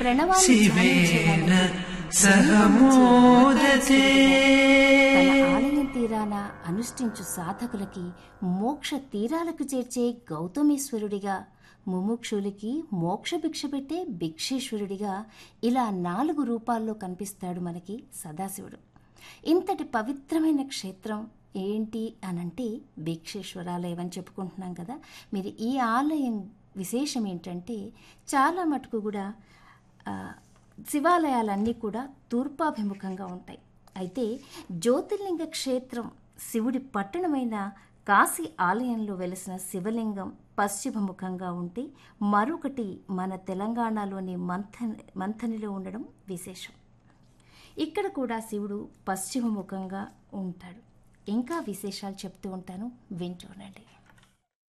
ప్రణవాన్ని శివేన ధ్యానించేవారికి సహమోదతే తన ఆలయం తీరాన అనుష్ఠించు సాధకులకి మోక్ష తీరాలకు చేర్చే గౌతమేశ్వరుడిగా ముముక్షులకి మోక్ష భిక్ష పెట్టే భిక్షేశ్వరుడిగా ఇలా నాలుగు రూపాల్లో కనిపిస్తాడు మనకి సదాశివుడు ఇంతటి పవిత్రమైన క్షేత్రం ఏంటి అనంటే భిక్షేశ్వరాలయం అని చెప్పుకుంటున్నాం కదా మీరు ఈ ఆలయం విశేషం ఏంటంటే చాలా మటుకు కూడా ఆ, శివాలయాలన్నీ కూడా తూర్పాభిముఖంగా ఉంటాయి అయితే జ్యోతిర్లింగ క్షేత్రం శివుడి పట్టణమైన కాశీ ఆలయంలో వెలిసిన శివలింగం పశ్చిమముఖంగా ఉంటే మరొకటి మన తెలంగాణలోని మంథన్ మంథనిలో ఉండడం విశేషం ఇక్కడ కూడా శివుడు పశ్చిమముఖంగా ఉంటాడు ఇంకా విశేషాలు చెప్తూ ఉంటాను వింటూ ఉండండి